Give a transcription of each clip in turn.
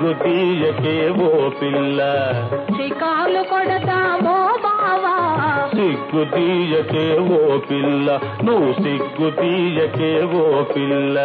సిగ్గు తీయకే ఓ పిల్ల షికార్లు కొడతామో బావా సిగ్గు తీయకే ఓ పిల్ల నువ్వు సిగ్గు తీయకే ఓ పిల్ల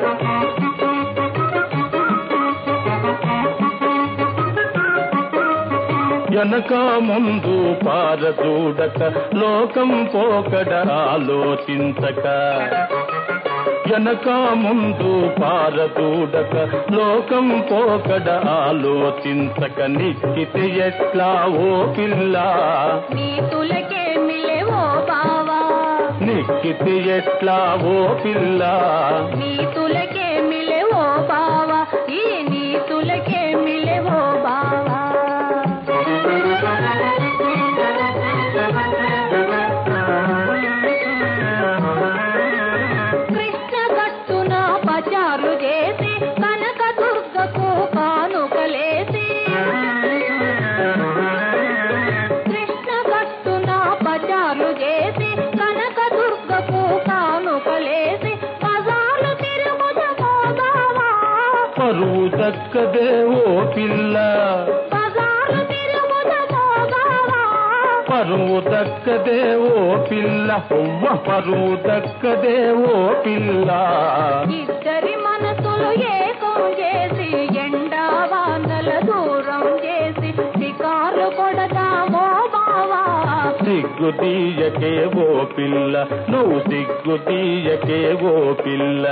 వెనక ముందు పార చూడక లోకం పోకడ ఆలోచించక వెనక ముందు పార చూడక లోకం పోకడ ఆలోచించక నిశ్చితి ఎట్లా ఓ పిల్ల నీతులకే మిలేవో బావా నిశ్చితి ఎట్లా ఓ పిల్ల నీతులకే మిలేవో బావా ఈ నీతులకే మిలేవో బావా కృష్ణ కట్టున పచారు చేసి కనక దుర్గకు కానుకలేసి కృష్ణ కట్టున పచారు చేసి కనక దుర్గకు కానుకలేసి బజారు తిరుగుదమో బావా పరువు దక్కదే ఓ పిల్ల బజారు తిరుగుదమో బావా పరువు దక్కదే ఓ పిల్ల హువ్వ పరువు దక్కదే ఓ పిల్ల ఇద్దరి మనసులు ఏకం చేసి ఎండా వానల దూరం చేసి షికారు కొడతామో బావా సిగ్గు తీయకే ఓ పిల్ల నువ్వు సిగ్గు తీయకే ఓ పిల్ల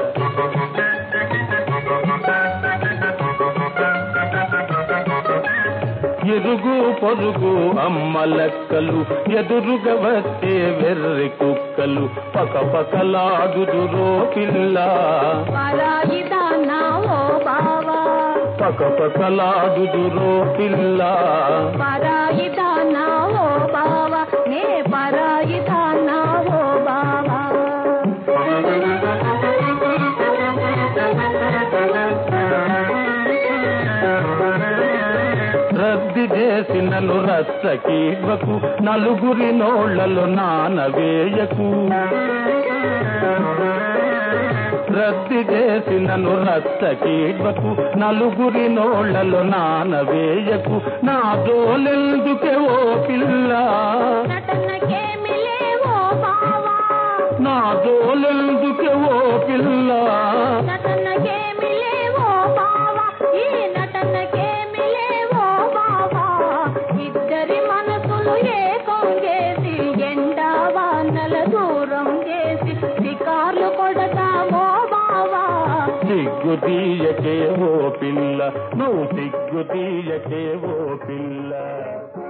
ఎరుగు పొరుగు అమ్మ లెక్కలు ఎదురుగా వచ్చే వెర్రి కుక్కలు పక పకలాడుదురో పిల్ల పరాయి దానా ఓ బావా పక పకలాడుదురో పిల్ల పరాయి దానా ఓ బావా నే పరాయి దానా ఓ బావా రద్ది చేసినను రచ్చకీవకు నలుగురి నోళ్లలో నానవేయకు రద్ది చేసినను రచ్చకీవకు నలుగురి నోళ్లలో నానవేయకు నా దోలెందుకే ఓ పిల్ల నటనకేమి లేవో బావా నా దోలెందుకే ఓ పిల్ల నటనకేమి లేవో బావా ఈ నటనకేమి లేవో బావా ఇద్దరి మనసులు ఏకం చేసి ఎండా వానల దూరం చేసి షికార్లు కొడతామో బావా సిగ్గు తీయకే ఓ పిల్ల నువ్వు సిగ్గు తీయకే ఓ పిల్ల